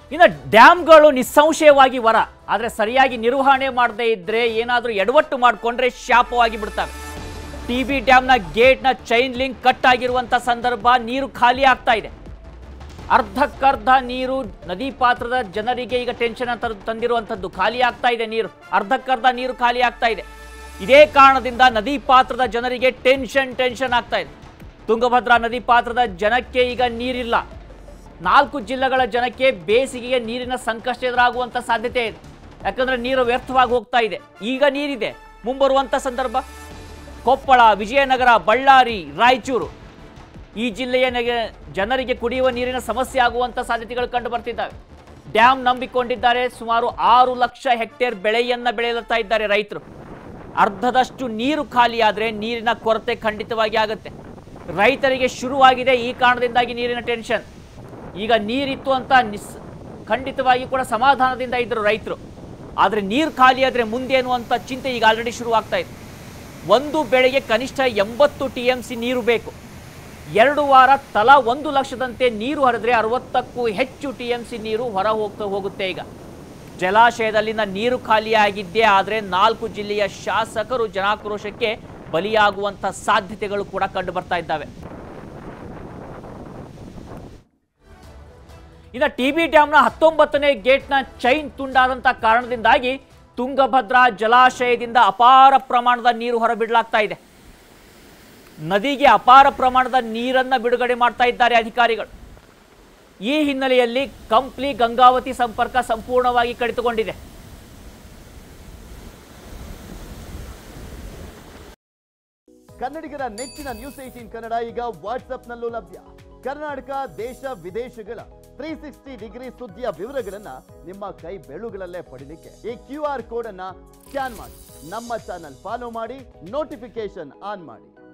ಇನ್ನು ಡ್ಯಾಮ್ಗಳು ನಿಸ್ಸಂಶಯವಾಗಿ ವರ ಆದರೆ ಸರಿಯಾಗಿ ನಿರ್ವಹಣೆ ಮಾಡದೇ ಇದ್ರೆ ಏನಾದರೂ ಎಡವಟ್ಟು ಮಾಡಿಕೊಂಡ್ರೆ ಶಾಪವಾಗಿ ಬಿಡ್ತವೆ ಟಿ ಬಿ ಡ್ಯಾಮ್ನ ಗೇಟ್ನ ಚೈನ್ ಲಿಂಕ್ ಕಟ್ ಆಗಿರುವಂಥ ಸಂದರ್ಭ ನೀರು ಖಾಲಿ ಆಗ್ತಾ ಇದೆ ಅರ್ಧಕ್ಕರ್ಧ ನೀರು ನದಿ ಪಾತ್ರದ ಜನರಿಗೆ ಈಗ ಟೆನ್ಷನ್ ಅಂತ ತಂದಿರುವಂಥದ್ದು ಖಾಲಿ ಆಗ್ತಾ ಇದೆ ನೀರು ಅರ್ಧಕ್ಕರ್ಧ ನೀರು ಖಾಲಿ ಆಗ್ತಾ ಇದೆ ಇದೇ ಕಾರಣದಿಂದ ನದಿ ಪಾತ್ರದ ಜನರಿಗೆ ಟೆನ್ಷನ್ ಟೆನ್ಷನ್ ಆಗ್ತಾ ಇದೆ ತುಂಗಭದ್ರಾ ನದಿ ಪಾತ್ರದ ಜನಕ್ಕೆ ಈಗ ನೀರಿಲ್ಲ ನಾಲ್ಕು ಜಿಲ್ಲೆಗಳ ಜನಕ್ಕೆ ಬೇಸಿಗೆಗೆ ನೀರಿನ ಸಂಕಷ್ಟ ಎದುರಾಗುವಂಥ ಸಾಧ್ಯತೆ ಇದೆ ಯಾಕಂದ್ರೆ ನೀರು ವ್ಯರ್ಥವಾಗಿ ಹೋಗ್ತಾ ಇದೆ ಈಗ ನೀರಿದೆ ಮುಂಬರುವಂಥ ಸಂದರ್ಭ ಕೊಪ್ಪಳ ವಿಜಯನಗರ ಬಳ್ಳಾರಿ ರಾಯಚೂರು ಈ ಜಿಲ್ಲೆಯ ನಗೆ- ಜನರಿಗೆ ಕುಡಿಯುವ ನೀರಿನ ಸಮಸ್ಯೆ ಆಗುವಂಥ ಸಾಧ್ಯತೆಗಳು ಕಂಡು ಬರ್ತಿದ್ದಾವೆ ಡ್ಯಾಮ್ ನಂಬಿಕೊಂಡಿದ್ದಾರೆ ಸುಮಾರು ಆರು ಲಕ್ಷ ಹೆಕ್ಟೇರ್ ಬೆಳೆಯನ್ನ ಬೆಳೆಯುತ್ತಾ ಇದ್ದಾರೆ ರೈತರು ಅರ್ಧದಷ್ಟು ನೀರು ಖಾಲಿ ಆದರೆ ನೀರಿನ ಕೊರತೆ ಖಂಡಿತವಾಗಿ ಆಗುತ್ತೆ ರೈತರಿಗೆ ಶುರುವಾಗಿದೆ ಈ ಕಾರಣದಿಂದಾಗಿ ನೀರಿನ ಟೆನ್ಷನ್ ಈಗ ನೀರಿತ್ತು ಅಂತ ನಿಸ್ ಖಂಡಿತವಾಗಿ ಕೂಡ ಸಮಾಧಾನದಿಂದ ಇದ್ದರು ರೈತರು ಆದರೆ ನೀರು ಖಾಲಿ ಆದರೆ ಮುಂದೇನು ಅಂತ ಚಿಂತೆ ಈಗ ಆಲ್ರೆಡಿ ಶುರುವಾಗ್ತಾ ಇದೆ ಒಂದು ಬೆಳೆಗೆ ಕನಿಷ್ಠ ಎಂಬತ್ತು ಟಿ ಎಂ ಸಿ ನೀರು ಬೇಕು ಎರಡು ವಾರ ತಲಾ ಒಂದು ಲಕ್ಷದಂತೆ ನೀರು ಹರಿದ್ರೆ ಅರವತ್ತಕ್ಕೂ ಹೆಚ್ಚು ಟಿ ಎಂ ಸಿ ನೀರು ಹೊರ ಹೋಗ್ತಾ ಹೋಗುತ್ತೆ ಈಗ ಜಲಾಶಯದಲ್ಲಿನ ನೀರು ಖಾಲಿಯಾಗಿದ್ದೇ ಆದರೆ ನಾಲ್ಕು ಜಿಲ್ಲೆಯ ಶಾಸಕರು ಜನಾಕ್ರೋಶಕ್ಕೆ ಬಲಿಯಾಗುವಂಥ ಸಾಧ್ಯತೆಗಳು ಕೂಡ ಕಂಡು ಬರ್ತಾ ಇದ್ದಾವೆ ಇನ್ನು ಟಿ ಬಿ ಡ್ಯಾಮ್ನ ಹತ್ತೊಂಬತ್ತನೇ ಗೇಟ್ನ ಚೈನ್ ತುಂಡಾದಂಥ ಕಾರಣದಿಂದಾಗಿ ತುಂಗಭದ್ರಾ ಜಲಾಶಯದಿಂದ ಅಪಾರ ಪ್ರಮಾಣದ ನೀರು ಹೊರಬಿಡಲಾಗ್ತಾ ಇದೆ ನದಿಗೆ ಅಪಾರ ಪ್ರಮಾಣದ ನೀರನ್ನ ಬಿಡುಗಡೆ ಮಾಡ್ತಾ ಇದ್ದಾರೆ ಅಧಿಕಾರಿಗಳು ಈ ಹಿನ್ನೆಲೆಯಲ್ಲಿ ಕಂಪ್ಲಿ ಗಂಗಾವತಿ ಸಂಪರ್ಕ ಸಂಪೂರ್ಣವಾಗಿ ಕಡಿತಗೊಂಡಿದೆ ಕನ್ನಡಿಗರ ನೆಚ್ಚಿನ ನ್ಯೂಸ್ ಏಟೀನ್ ಕನ್ನಡ ಈಗ ವಾಟ್ಸ್ಆಪ್ನಲ್ಲೂ ಲಭ್ಯ ಕರ್ನಾಟಕ ದೇಶ ವಿದೇಶಗಳ ತ್ರೀ ಸಿಕ್ಸ್ಟಿ ಡಿಗ್ರಿ ಸುದ್ದಿಯ ವಿವರಗಳನ್ನ ನಿಮ್ಮ ಕೈ ಬೆಳುಗಳಲ್ಲೇ ಪಡಿಲಿಕ್ಕೆ ಈ ಕ್ಯೂ ಆರ್ ಕೋಡ್ ಅನ್ನ ಸ್ಕ್ಯಾನ್ ಮಾಡಿ ನಮ್ಮ ಚಾನಲ್ ಫಾಲೋ ಮಾಡಿ ನೋಟಿಫಿಕೇಶನ್ ಆನ್ ಮಾಡಿ